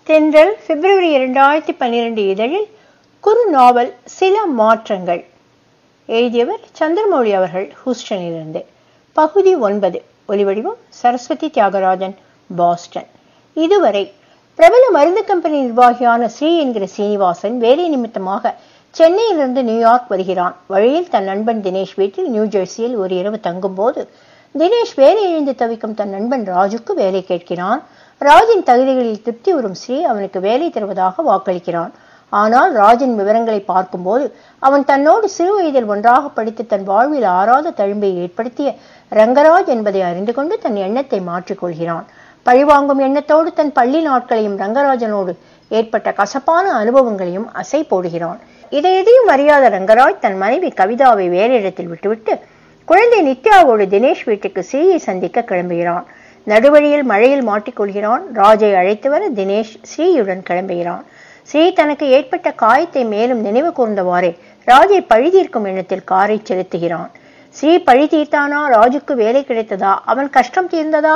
தென்றல் பிப்ரவரி இரண்டாயிரத்தி பன்னிரண்டு இதழில் குறு நாவல் சில மாற்றங்கள் எழுதியவர் சந்திரமௌழி அவர்கள் ஹூஸ்டனிலிருந்து பகுதி ஒன்பது ஒலிவடிவம் சரஸ்வதி தியாகராஜன் பாஸ்டன் இதுவரை பிரபல மருந்து கம்பெனி நிர்வாகியான ஸ்ரீ என்கிற சீனிவாசன் வேலை நிமித்தமாக சென்னையிலிருந்து நியூயார்க் வருகிறான் வழியில் தன் நண்பன் தினேஷ் வீட்டில் நியூ ஜெர்சியில் ஒரு இரவு தங்கும்போது தினேஷ் வேலை இழந்து தவிக்கும் தன் நண்பன் ராஜுக்கு வேலை கேட்கிறான் ராஜின் தகுதிகளில் திருப்தி வரும் ஸ்ரீ அவனுக்கு வேலை தருவதாக வாக்களிக்கிறான் ஆனால் ராஜின் விவரங்களை பார்க்கும்போது அவன் தன்னோடு சிறு வயதில் ஒன்றாக படித்து தன் வாழ்வில் ஆறாத தழும்பை ஏற்படுத்திய ரங்கராஜ் என்பதை அறிந்து கொண்டு தன் எண்ணத்தை மாற்றிக்கொள்கிறான் பழிவாங்கும் எண்ணத்தோடு தன் பள்ளி நாட்களையும் ரங்கராஜனோடு ஏற்பட்ட கசப்பான அனுபவங்களையும் அசை போடுகிறான் இதை எதையும் அறியாத ரங்கராஜ் தன் மனைவி கவிதாவை வேறு இடத்தில் விட்டுவிட்டு குழந்தை நித்யாவோடு தினேஷ் வீட்டுக்கு ஸ்ரீயை சந்திக்க கிளம்புகிறான் நடுவழியில் மழையில் மாட்டிக்கொள்கிறான் ராஜை அழைத்து வர தினேஷ் ஸ்ரீயுடன் கிளம்புகிறான் ஸ்ரீ தனக்கு ஏற்பட்ட காயத்தை மேலும் நினைவு கூர்ந்தவாறே ராஜை பழி தீர்க்கும் எண்ணத்தில் காரை செலுத்துகிறான் ஸ்ரீ பழி தீர்த்தானா ராஜுக்கு வேலை கிடைத்ததா அவன் கஷ்டம் தீர்ந்ததா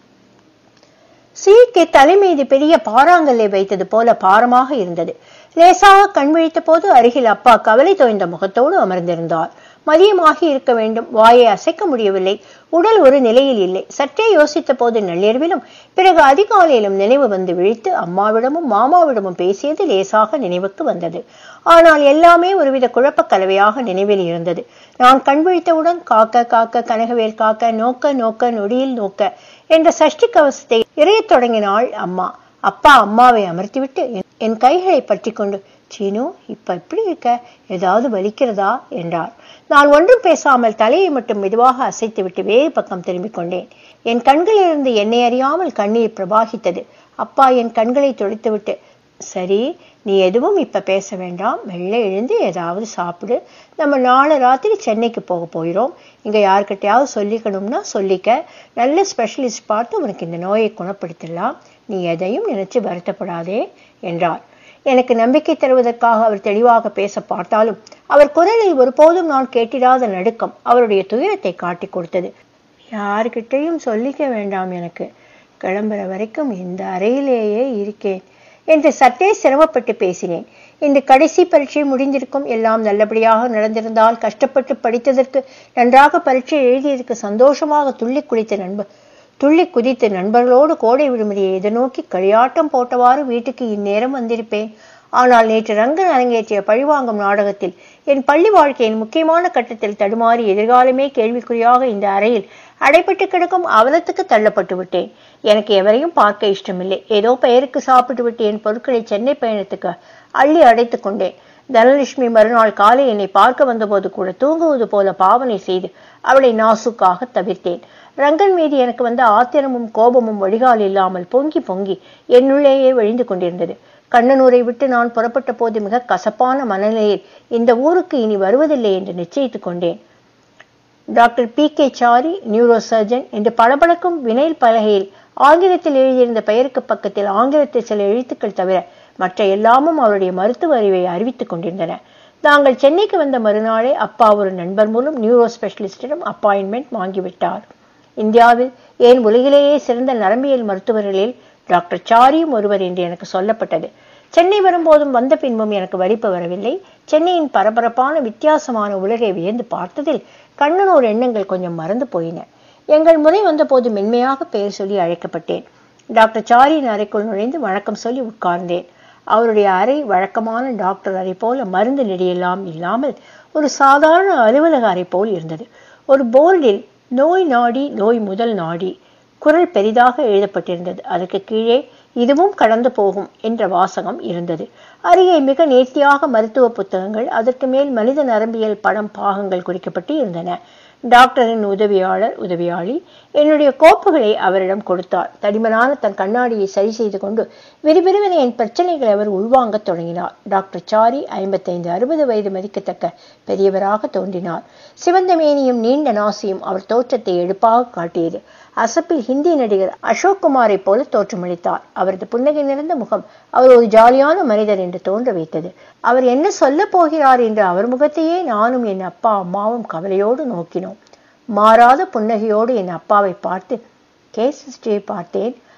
ஸ்ரீக்கு தலை மீது பெரிய பாறாங்கல்லை வைத்தது போல பாரமாக இருந்தது லேசாக கண் விழித்த போது அருகில் அப்பா கவலை தோய்ந்த முகத்தோடு அமர்ந்திருந்தார் மதியமாகி இருக்க வேண்டும் வாயை அசைக்க முடியவில்லை உடல் ஒரு நிலையில் இல்லை சற்றே யோசித்த போது நள்ளிரவிலும் பிறகு அதிகாலையிலும் நினைவு வந்து விழித்து அம்மாவிடமும் மாமாவிடமும் பேசியது லேசாக நினைவுக்கு வந்தது ஆனால் எல்லாமே ஒருவித குழப்பக் கலவையாக நினைவில் இருந்தது நான் கண் விழித்தவுடன் காக்க காக்க கனகவேல் காக்க நோக்க நோக்க நொடியில் நோக்க என்ற சஷ்டி கவசத்தை இறையத் தொடங்கினாள் அம்மா அப்பா அம்மாவை அமர்த்திவிட்டு என் கைகளை பற்றி கொண்டு சீனு இப்ப எப்படி இருக்க ஏதாவது வலிக்கிறதா என்றார் நான் ஒன்றும் பேசாமல் தலையை மட்டும் மெதுவாக அசைத்துவிட்டு வேறு பக்கம் திரும்பிக் கொண்டேன் என் கண்களிலிருந்து என்னை அறியாமல் கண்ணீர் பிரபாகித்தது அப்பா என் கண்களை துடைத்துவிட்டு சரி நீ எதுவும் இப்ப பேச வேண்டாம் மெல்ல எழுந்து ஏதாவது சாப்பிடு நம்ம நாளை ராத்திரி சென்னைக்கு போக போயிடும் இங்க யாருக்கிட்டையாவது சொல்லிக்கணும்னா சொல்லிக்க நல்ல ஸ்பெஷலிஸ்ட் பார்த்து உனக்கு இந்த நோயை குணப்படுத்திடலாம் நீ எதையும் நினைச்சு வருத்தப்படாதே என்றார் எனக்கு நம்பிக்கை தருவதற்காக அவர் தெளிவாக பேச பார்த்தாலும் அவர் குரலில் ஒருபோதும் நான் கேட்டிராத நடுக்கம் அவருடைய துயரத்தை காட்டி கொடுத்தது யாருக்கிட்டையும் சொல்லிக்க வேண்டாம் எனக்கு கிளம்புற வரைக்கும் இந்த அறையிலேயே இருக்கேன் என்று சற்றே சிரமப்பட்டு பேசினேன் இந்த கடைசி பரீட்சை முடிந்திருக்கும் எல்லாம் நல்லபடியாக நடந்திருந்தால் கஷ்டப்பட்டு படித்ததற்கு நன்றாக பரீட்சை எழுதியதற்கு சந்தோஷமாக துள்ளி குளித்த நண்பர் துள்ளி குதித்து நண்பர்களோடு கோடை விடுமுறையை எதிர்நோக்கி களியாட்டம் போட்டவாறு வீட்டுக்கு இந்நேரம் வந்திருப்பேன் ஆனால் நேற்று ரங்கன் அரங்கேற்றிய பழிவாங்கும் நாடகத்தில் என் பள்ளி வாழ்க்கையின் முக்கியமான கட்டத்தில் தடுமாறி எதிர்காலமே கேள்விக்குறியாக இந்த அறையில் அடைப்பட்டு கிடக்கும் அவலத்துக்கு தள்ளப்பட்டு விட்டேன் எனக்கு எவரையும் பார்க்க இஷ்டமில்லை ஏதோ பெயருக்கு சாப்பிட்டு விட்டு என் பொருட்களை சென்னை பயணத்துக்கு அள்ளி அடைத்துக் கொண்டேன் தனலட்சுமி மறுநாள் காலை என்னை பார்க்க வந்தபோது கூட தூங்குவது போல பாவனை செய்து அவளை நாசுக்காக தவிர்த்தேன் ரங்கன் மீது எனக்கு வந்த ஆத்திரமும் கோபமும் வடிகால் இல்லாமல் பொங்கி பொங்கி என்னுள்ளேயே வழிந்து கொண்டிருந்தது கண்ணனூரை விட்டு நான் புறப்பட்ட போது மிக கசப்பான மனநிலையில் இந்த ஊருக்கு இனி வருவதில்லை என்று நிச்சயித்துக் கொண்டேன் doctor P K Chari neuro surgeon என்று பளபளக்கும் வினைல் பலகையில் ஆங்கிலத்தில் எழுதியிருந்த பெயருக்கு பக்கத்தில் ஆங்கிலத்தில் சில எழுத்துக்கள் தவிர மற்ற எல்லாமும் அவருடைய மருத்துவ அறிவை அறிவித்துக் கொண்டிருந்தன நாங்கள் சென்னைக்கு வந்த மறுநாளே அப்பா ஒரு நண்பர் மூலம் நியூரோ ஸ்பெஷலிஸ்டிடம் அப்பாயின்மெண்ட் வாங்கிவிட்டார் இந்தியாவில் ஏன் உலகிலேயே சிறந்த நரம்பியல் மருத்துவர்களில் டாக்டர் சாரியும் ஒருவர் என்று எனக்கு சொல்லப்பட்டது சென்னை வரும்போதும் வந்த பின்பும் எனக்கு வலிப்பு வரவில்லை சென்னையின் பரபரப்பான வித்தியாசமான உலகை வியந்து பார்த்ததில் கண்ணனோர் எண்ணங்கள் கொஞ்சம் மறந்து போயின எங்கள் முறை வந்தபோது மென்மையாக பெயர் சொல்லி அழைக்கப்பட்டேன் டாக்டர் சாரியின் அறைக்குள் நுழைந்து வணக்கம் சொல்லி உட்கார்ந்தேன் அவருடைய அறை வழக்கமான டாக்டர் அறை போல மருந்து நெடியெல்லாம் இல்லாமல் ஒரு சாதாரண அலுவலக அறை போல் இருந்தது ஒரு போர்டில் நோய் நாடி நோய் முதல் நாடி குரல் பெரிதாக எழுதப்பட்டிருந்தது அதற்கு கீழே இதுவும் கடந்து போகும் என்ற வாசகம் இருந்தது அருகே மிக நேர்த்தியாக மருத்துவ புத்தகங்கள் அதற்கு மேல் மனித நரம்பியல் படம் பாகங்கள் குறிக்கப்பட்டு இருந்தன டாக்டரின் உதவியாளர் உதவியாளி என்னுடைய கோப்புகளை அவரிடம் கொடுத்தார் தடிமனான தன் கண்ணாடியை சரி செய்து கொண்டு விறுவிறுவென என் பிரச்சனைகளை அவர் உள்வாங்கத் தொடங்கினார் டாக்டர் சாரி ஐம்பத்தைந்து அறுபது வயது மதிக்கத்தக்க பெரியவராக தோன்றினார் சிவந்த மேனியும் நீண்ட நாசியும் அவர் தோற்றத்தை எடுப்பாக காட்டியது அசப்பில் ஹிந்தி நடிகர் அசோக் குமாரை போல தோற்றமளித்தார் அவரது புன்னகை நிறைந்த முகம் அவர் ஒரு ஜாலியான மனிதர் என்று தோன்ற வைத்தது அவர் என்ன சொல்ல போகிறார் என்று அவர் முகத்தையே நானும் என் அப்பா அம்மாவும் கவலையோடு நோக்கினோம் மாறாத புன்னகையோடு என் அப்பாவை பார்த்து கேஸ் ஹிஸ்டரியை பார்த்தேன்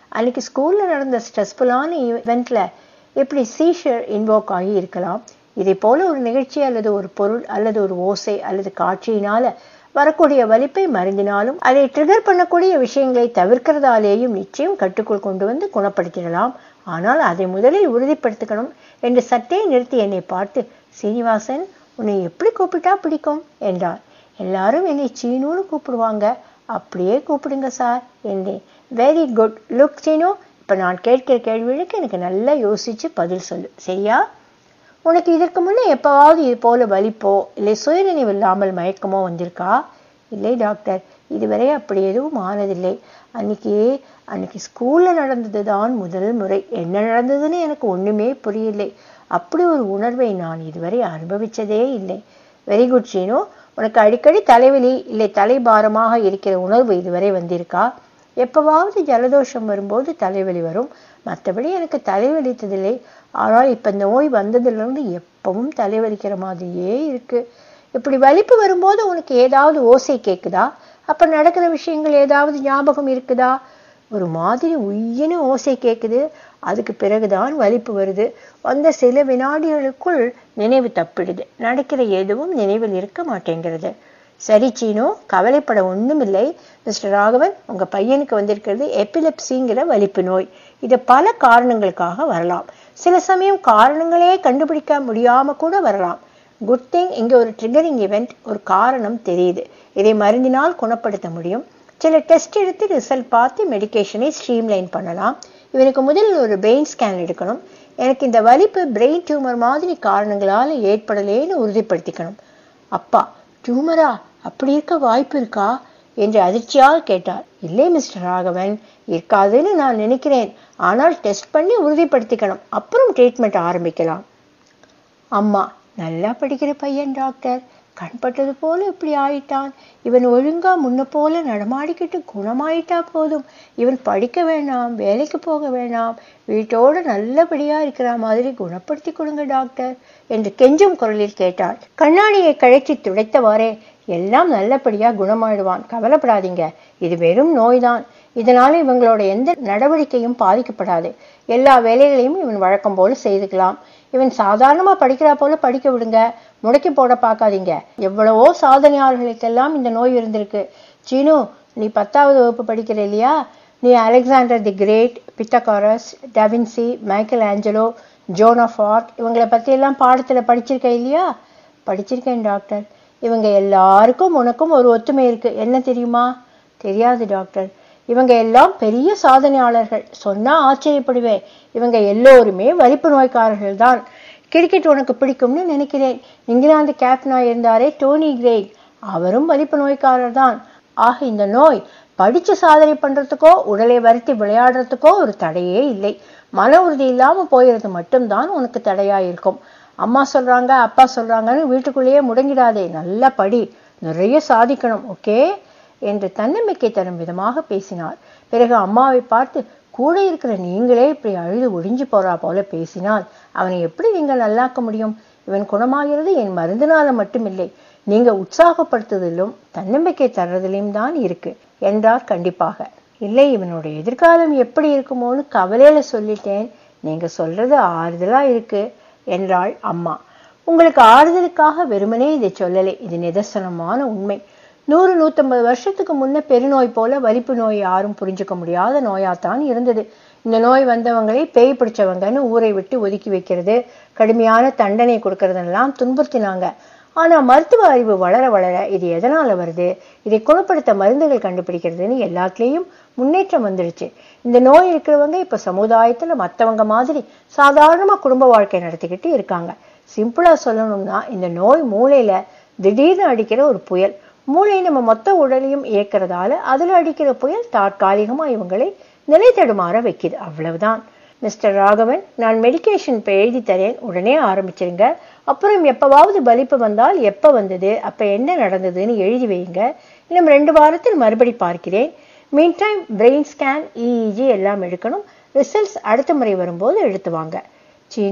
அன்னைக்கு ஸ்கூல்ல நடந்த ஸ்ட்ரெஸ்ஃபுல்லான இவெண்ட்ல எப்படி சீஷர் இன்வோக் ஆகி இருக்கலாம் இதே போல ஒரு நிகழ்ச்சி அல்லது ஒரு பொருள் அல்லது ஒரு ஓசை அல்லது காட்சியினால வரக்கூடிய வலிப்பை மருந்தினாலும் அதை ட்ரிகர் பண்ணக்கூடிய விஷயங்களை தவிர்க்கிறதாலேயும் நிச்சயம் கட்டுக்குள் கொண்டு வந்து குணப்படுத்திடலாம் ஆனால் அதை முதலில் உறுதிப்படுத்திக்கணும் என்று சற்றே நிறுத்தி என்னை பார்த்து சீனிவாசன் உன்னை எப்படி கூப்பிட்டா பிடிக்கும் என்றார் எல்லாரும் என்னை சீனுன்னு கூப்பிடுவாங்க அப்படியே கூப்பிடுங்க சார் என்றேன் வெரி குட் லுக் சீனு இப்போ நான் கேட்கிற கேள்விகளுக்கு எனக்கு நல்லா யோசிச்சு பதில் சொல்லு சரியா உனக்கு இதற்கு முன்னே எப்பவாவது இது போல வலிப்போ இல்லை சுயநினைவு இல்லாமல் மயக்கமோ வந்திருக்கா இல்லை டாக்டர் இதுவரை அப்படி எதுவும் ஆனதில்லை அன்னைக்கு அன்னைக்கு ஸ்கூல்ல நடந்தது தான் முதல் முறை என்ன நடந்ததுன்னு எனக்கு ஒண்ணுமே புரியலை அப்படி ஒரு உணர்வை நான் இதுவரை அனுபவிச்சதே இல்லை வெரி குட் சீனு உனக்கு அடிக்கடி தலைவலி இல்லை தலைபாரமாக இருக்கிற உணர்வு இதுவரை வந்திருக்கா எப்பவாவது ஜலதோஷம் வரும்போது தலைவலி வரும் மற்றபடி எனக்கு தலைவலித்ததில்லை ஆனால் இப்ப நோய் வந்ததிலிருந்து எப்பவும் தலைவலிக்கிற மாதிரியே இருக்கு இப்படி வலிப்பு வரும்போது உனக்கு ஏதாவது ஓசை கேக்குதா அப்ப நடக்கிற விஷயங்கள் ஏதாவது ஞாபகம் இருக்குதா ஒரு மாதிரி உய்யின ஓசை கேக்குது அதுக்கு பிறகுதான் வலிப்பு வருது வந்த சில வினாடிகளுக்குள் நினைவு தப்பிடுது நடக்கிற எதுவும் நினைவில் இருக்க மாட்டேங்கிறது சரி சீனு கவலைப்பட ஒண்ணுமில்லை மிஸ்டர் ராகவன் உங்க பையனுக்கு வந்திருக்கிறது எபிலெப்சிங்கிற வலிப்பு நோய் இது பல காரணங்களுக்காக வரலாம் சில சமயம் காரணங்களே கண்டுபிடிக்க முடியாம கூட வரலாம் குட் திங் இங்க ஒரு ட்ரிகரிங் இவெண்ட் ஒரு காரணம் தெரியுது இதை மருந்தினால் குணப்படுத்த முடியும் சில டெஸ்ட் எடுத்து ரிசல்ட் பார்த்து மெடிகேஷனை ஸ்ட்ரீம்லைன் பண்ணலாம் இவனுக்கு முதலில் ஒரு பிரெயின் ஸ்கேன் எடுக்கணும் எனக்கு இந்த வலிப்பு பிரெயின் டியூமர் மாதிரி காரணங்களால ஏற்படலேன்னு உறுதிப்படுத்திக்கணும் அப்பா டியூமரா அப்படி இருக்க வாய்ப்பு இருக்கா என்று அதிர்ச்சியால் கேட்டார் இல்லை மிஸ்டர் ராகவன் இருக்காதுன்னு நான் நினைக்கிறேன் ஆனால் டெஸ்ட் பண்ணி உறுதிப்படுத்திக்கணும் அப்புறம் ட்ரீட்மெண்ட் ஆரம்பிக்கலாம் அம்மா நல்லா படிக்கிற பையன் டாக்டர் கண்பட்டது போல இப்படி ஆயிட்டான் இவன் ஒழுங்கா முன்ன போல நடமாடிக்கிட்டு குணமாயிட்டா போதும் இவன் படிக்க வேணாம் வேலைக்கு போக வேணாம் வீட்டோட நல்லபடியா இருக்கிற மாதிரி குணப்படுத்தி கொடுங்க டாக்டர் என்று கெஞ்சும் குரலில் கேட்டாள் கண்ணாடியை கழற்றி துடைத்தவாறே எல்லாம் நல்லபடியா குணமாயிடுவான் கவலைப்படாதீங்க இது வெறும் நோய்தான் இதனால இவங்களோட எந்த நடவடிக்கையும் பாதிக்கப்படாது எல்லா வேலைகளையும் இவன் வழக்கம் போல செய்துக்கலாம் இவன் சாதாரணமா படிக்கிறா போல படிக்க விடுங்க முடக்கி போட பார்க்காதீங்க எவ்வளவோ சாதனையாளர்களுக்கெல்லாம் இந்த நோய் இருந்திருக்கு சீனு நீ பத்தாவது வகுப்பு படிக்கிற இல்லையா நீ Alexander the Great Pythagoras da Vinci Michelangelo Joan of Arc இவங்களை பத்தி எல்லாம் பாடத்துல படிச்சிருக்க இல்லையா படிச்சிருக்கேன் டாக்டர் இவங்க எல்லாருக்கும் உனக்கும் ஒரு ஒத்துமை இருக்கு என்ன தெரியுமா தெரியாது டாக்டர் இவங்க எல்லாம் பெரிய சாதனையாளர்கள் சொன்னா ஆச்சரியப்படுவேன் இவங்க எல்லோருமே வலிப்பு நோய்க்காரர்கள் தான் கிரிக்கெட் உனக்கு பிடிக்கும்னு நினைக்கிறேன் இங்கிலாந்து கேப்டனா இருந்தாரே டோனி கிரேக் அவரும் வலிப்பு நோய்க்காரர் தான் ஆக இந்த நோய் படிச்சு சாதனை பண்றதுக்கோ உடலை வருத்தி விளையாடுறதுக்கோ ஒரு தடையே இல்லை மன உறுதி இல்லாம போயிறது மட்டும்தான் உனக்கு தடையா இருக்கும் அம்மா சொல்றாங்க அப்பா சொல்றாங்கன்னு வீட்டுக்குள்ளேயே முடங்கிடாதே நல்லா படி நிறைய சாதிக்கணும் ஓகே என்று தன்னம்பிக்கை தரும் விதமாக பேசினார் பிறகு அம்மாவை பார்த்து கூட இருக்கிற நீங்களே இப்படி அழுது ஒடிஞ்சு போறா போல பேசினால் அவனை எப்படி நீங்க நல்லாக்க முடியும் இவன் குணமாகிறது என் மருந்தினால மட்டுமில்லை நீங்க உற்சாகப்படுத்துதலும் தன்னம்பிக்கை தர்றதிலும் தான் இருக்கு என்றார் கண்டிப்பாக இல்லை இவனோட எதிர்காலம் எப்படி இருக்குமோன்னு கவலையில சொல்லிட்டேன் நீங்க சொல்றது ஆறுதலா இருக்கு என்றாள் அம்மா உங்களுக்கு ஆறுதலுக்காக வெறுமனே இதை சொல்லலை இது நிதர்சனமான உண்மை நூறு நூத்தம்பது வருஷத்துக்கு முன்ன பெருநோய் போல வலிப்பு நோய் யாரும் புரிஞ்சுக்க முடியாத நோயாத்தான் இருந்தது இந்த நோய் வந்தவங்களை பேய் பிடிச்சவங்கன்னு ஊரை விட்டு ஒதுக்கி வைக்கிறது கடுமையான தண்டனை கொடுக்கறதெல்லாம் துன்புறுத்தினாங்க ஆனா மருத்துவ அறிவு வளர வளர இது எதனால வருது இதை குணப்படுத்த மருந்துகள் கண்டுபிடிக்கிறதுன்னு எல்லாத்துலேயும் முன்னேற்றம் வந்துடுச்சு இந்த நோய் இருக்கிறவங்க இப்ப சமுதாயத்துல மத்தவங்க மாதிரி சாதாரணமா குடும்ப வாழ்க்கை நடத்திக்கிட்டு இருக்காங்க சிம்பிளா சொல்லணும்னா இந்த நோய் மூளையில திடீர்னு அடிக்கிற ஒரு புயல் மூளை நம்ம மொத்த உடலையும் இயக்கிறதால அதுல அடிக்கிற புயல் தற்காலிகமா இவங்களை நிலை தடுமாற வைக்குது அவ்வளவுதான் மிஸ்டர் ராகவன் நான் மெடிகேஷன் இப்போ எழுதி தரேன் உடனே ஆரம்பிச்சிருங்க அப்புறம் எப்பவாவது பலிப்பு வந்தால் எப்போ வந்தது அப்போ என்ன நடந்ததுன்னு எழுதி வைங்க இன்னும் ரெண்டு வாரத்தில் மறுபடி பார்க்கிறேன் mean time brain scan EEG எல்லாம் எடுக்கணும் ரிசல்ட்ஸ் அடுத்த முறை வரும்போது எடுத்து வாங்க சீனு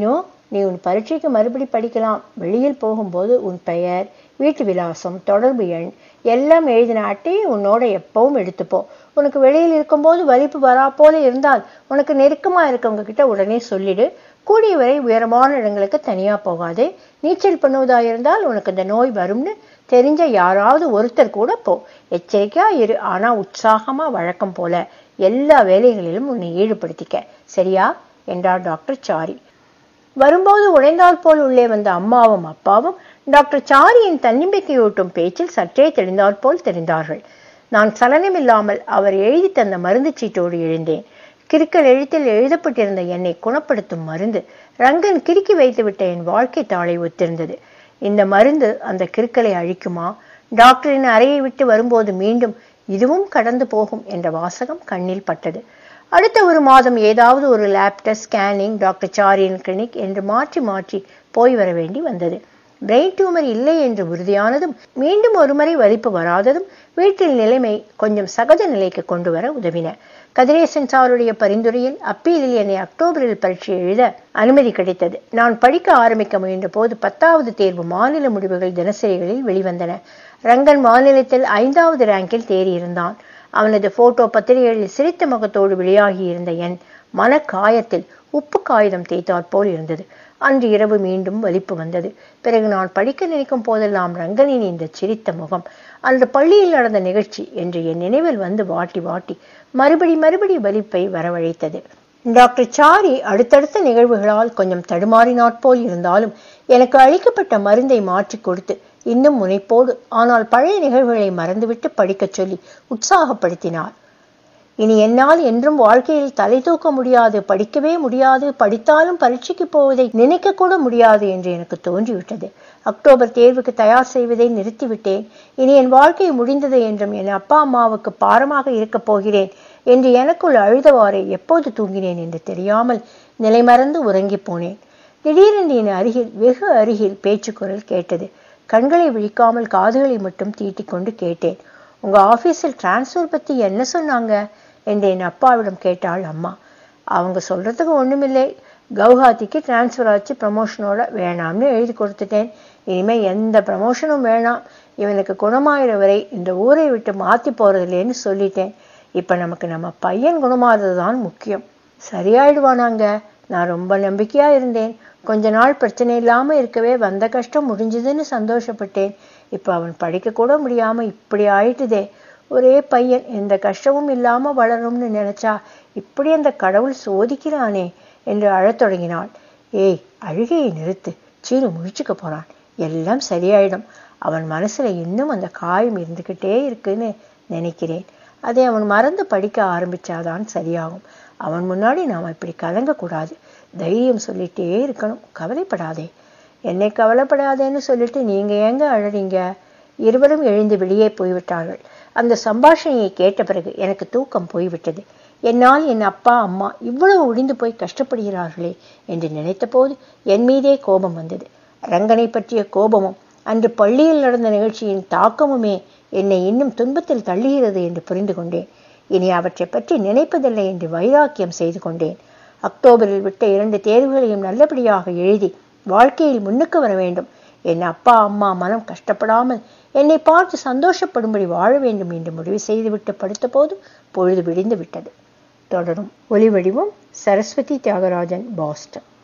நீ உன் பரீட்சைக்கு மறுபடி படிக்கலாம் வெளியில் போகும்போது உன் பெயர் வீட்டு விலாசம் தொடர்பு எண் எல்லாம் எழுதின அட்டையை உன்னோட எப்பவும் எடுத்துப்போ உனக்கு வெளியில் இருக்கும்போது வலிப்பு வரா போல இருந்தால் உனக்கு நெருக்கமா இருக்கவங்க கிட்ட உடனே சொல்லிடு கூடிய வரை உயரமான இடங்களுக்கு தனியா போகாதே நீச்சல் பண்ணுவதா இருந்தால் உனக்கு இந்த நோய் வரும்னு தெரிஞ்ச யாராவது ஒருத்தர் கூட போ எச்சரிக்கையா இரு ஆனா உற்சாகமா வழக்கம் போல எல்லா வேலைகளிலும் உன்னை ஈடுபடுத்திக்க சரியா என்றார் டாக்டர் சாரி வரும்போது உடைந்தால் போல் உள்ளே வந்த அம்மாவும் அப்பாவும் டாக்டர் சாரியின் தன்னம்பிக்கையூட்டும் பேச்சில் சற்றே தெளிந்தால் போல் தெரிந்தார்கள் நான் சலனமில்லாமல் அவர் எழுதி தந்த மருந்து சீட்டோடு எழுந்தேன் கிறுக்கல் எழுத்தில் எழுதப்பட்டிருந்த என்னை குணப்படுத்தும் மருந்து ரங்கன் கிறுக்கி வைத்துவிட்ட என் வாழ்க்கை தாளை ஒத்திருந்தது இந்த மருந்து அந்த கிறுக்கலை அழிக்குமா டாக்டரின் அறையை விட்டு வரும்போது மீண்டும் இதுவும் கடந்து போகும் என்ற வாசகம் கண்ணில் பட்டது அடுத்த ஒரு மாதம் ஏதாவது ஒரு லேப் டெஸ்ட் ஸ்கேனிங் டாக்டர் சாரியின் கிளினிக் என்று மாற்றி மாற்றி போய் வர வேண்டி வந்தது பிரெயின் டியூமர் இல்லை என்று உறுதியானதும் மீண்டும் ஒருமுறை வலிப்பு வராததும் வீட்டில் நிலைமை கொஞ்சம் சகஜ நிலைக்கு கொண்டு வர உதவின கதிரேசன் சாருடைய பரிந்துரையில் அப்பீலில் என்னை அக்டோபரில் பரீட்சை எழுத அனுமதி கிடைத்தது நான் படிக்க ஆரம்பிக்க முயன்ற போது பத்தாவது தேர்வு மாநில முடிவுகள் தினசரிகளில் வெளிவந்தன ரங்கன் மாநிலத்தில் ஐந்தாவது ரேங்கில் தேறியிருந்தான் அவனது போட்டோ பத்திரிகைகளில் சிரித்த முகத்தோடு வெளியாகி இருந்த என் மன காயத்தில் உப்பு காகிதம் தேய்த்தாற் போல் இருந்தது அன்று இரவு மீண்டும் வலிப்பு வந்தது பிறகு நான் படிக்க நினைக்கும் போதெல்லாம் ரங்கனின் இந்த சிரித்த முகம் அன்று பள்ளியில் நடந்த நிகழ்ச்சி என்று என் நினைவில் வந்து வாட்டி வாட்டி மறுபடி மறுபடி வலிப்பை வரவழைத்தது டாக்டர் சாரி அடுத்தடுத்த நிகழ்வுகளால் கொஞ்சம் தடுமாறினாற் போல் இருந்தாலும் எனக்கு அளிக்கப்பட்ட மருந்தை மாற்றிக் கொடுத்து இன்னும் முனைப்போடு ஆனால் பழைய நிகழ்வுகளை மறந்துவிட்டு படிக்கச் சொல்லி உற்சாகப்படுத்தினார் இனி என்னால் என்றும் வாழ்க்கையில் தலை தூக்க முடியாது படிக்கவே முடியாது படித்தாலும் பரீட்சைக்கு போவதை நினைக்க கூட முடியாது என்று எனக்கு தோன்றிவிட்டது அக்டோபர் தேர்வுக்கு தயார் செய்வதை நிறுத்திவிட்டேன் இனி என் வாழ்க்கை முடிந்தது என்றும் என் அப்பா அம்மாவுக்கு பாரமாக இருக்கப் போகிறேன் என்று எனக்குள் அழுதவாறே எப்போது தூங்கினேன் என்று தெரியாமல் நிலைமறந்து உறங்கிப் போனேன் திடீரென்று என் அருகில் வெகு அருகில் பேச்சுக்குரல் கேட்டது கண்களை விழிக்காமல் காதுகளை மட்டும் தீட்டிக் கொண்டு கேட்டேன் உங்க ஆபீஸில் டிரான்ஸ்ஃபர் பத்தி என்ன சொன்னாங்க என்று என் அப்பாவிடம் கேட்டாள் அம்மா அவங்க சொல்றதுக்கு ஒண்ணுமில்லை கவுஹாத்திக்கு டிரான்ஸ்ஃபர் ஆச்சு ப்ரமோஷனோட வேணாம்னு எழுதி கொடுத்துட்டேன் இனிமே எந்த ப்ரமோஷனும் வேணாம் இவனுக்கு குணமாயிற வரை இந்த ஊரை விட்டு மாத்தி போறதில்லைன்னு சொல்லிட்டேன் இப்ப நமக்கு நம்ம பையன் குணமாறது தான் முக்கியம் சரியாயிடுவானாங்க நான் ரொம்ப நம்பிக்கையா இருந்தேன் கொஞ்ச நாள் பிரச்சனை இல்லாம இருக்கவே வந்த கஷ்டம் முடிஞ்சதுன்னு சந்தோஷப்பட்டேன் இப்ப அவன் படிக்க கூட முடியாம இப்படி ஆயிட்டுதே ஒரே பையன் எந்த கஷ்டமும் இல்லாம வளரும்னு நினைச்சா இப்படி அந்த கடவுள் சோதிக்கிறானே என்று அழத் தொடங்கினாள் ஏய் அழுகையை நிறுத்து சீனு முழிச்சுக்க போறான் எல்லாம் சரியாயிடும் அவன் மனசுல இன்னும் அந்த காயம் இருந்துகிட்டே இருக்குன்னு நினைக்கிறேன் அதை அவன் மறந்து படிக்க ஆரம்பிச்சாதான் சரியாகும் அவன் முன்னாடி நாம இப்படி கலங்கக்கூடாது தைரியம் சொல்லிட்டே இருக்கணும் கவலைப்படாதே என்னை கவலைப்படாதேன்னு சொல்லிட்டு நீங்க ஏங்க அழறீங்க இருவரும் எழுந்து வெளியே போய்விட்டார்கள் அந்த சம்பாஷணையை கேட்ட பிறகு எனக்கு தூக்கம் போய்விட்டது என்னால் என் அப்பா அம்மா இவ்வளவு ஒடிந்து போய் கஷ்டப்படுகிறார்களே என்று நினைத்தபோது என் மீதே கோபம் வந்தது ரங்கனை பற்றிய கோபமும் அன்று பள்ளியில் நடந்த நிகழ்ச்சியின் தாக்கமுமே என்னை இன்னும் துன்பத்தில் தள்ளுகிறது என்று புரிந்து கொண்டேன் இனி அவற்றை பற்றி நினைப்பதில்லை என்று வைராக்கியம் செய்து கொண்டேன் அக்டோபரில் விட்ட இரண்டு தேர்வுகளையும் நல்லபடியாக எழுதி வாழ்க்கையில் முன்னுக்கு வர வேண்டும் என் அப்பா அம்மா மனம் கஷ்டப்படாமல் என்னை பார்த்து சந்தோஷப்படும்படி வாழ வேண்டும் என்று முடிவு செய்துவிட்டு படுத்த போது பொழுது விடிந்து விட்டது தொடரும் ஒலி வடிவம் சரஸ்வதி தியாகராஜன் பாஸ்டன்